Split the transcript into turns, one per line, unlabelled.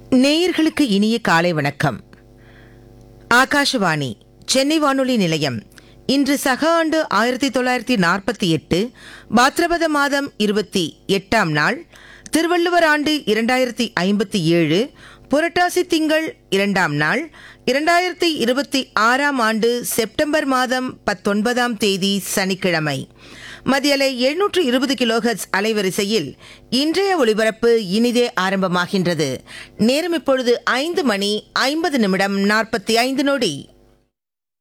நேயர்களுக்கு இனிய காலை வணக்கம் ஆகாஷவாணி சென்னை வானொலி நிலையம் இன்று சக ஆண்டு ஆயிரத்தி தொள்ளாயிரத்தி நாற்பத்தி எட்டு பாத்ரபத மாதம் இருபத்தி எட்டாம் நாள் திருவள்ளுவர் ஆண்டு இரண்டாயிரத்தி ஐம்பத்தி ஏழு புரட்டாசி திங்கள் இரண்டாம் நாள் இரண்டாயிரத்தி இருபத்தி ஆறாம் ஆண்டு செப்டம்பர் மாதம் பத்தொன்பதாம் தேதி சனிக்கிழமை மதியலை எழுநூற்று இருபது கிலோஹெர்ட்ஸ் அலைவரிசையில் இன்றைய ஒளிபரப்பு இனிதே ஆரம்பமாகின்றது நேரம் இப்பொழுது ஐந்து மணி ஐம்பது நிமிடம் நாற்பத்தி ஐந்து நொடி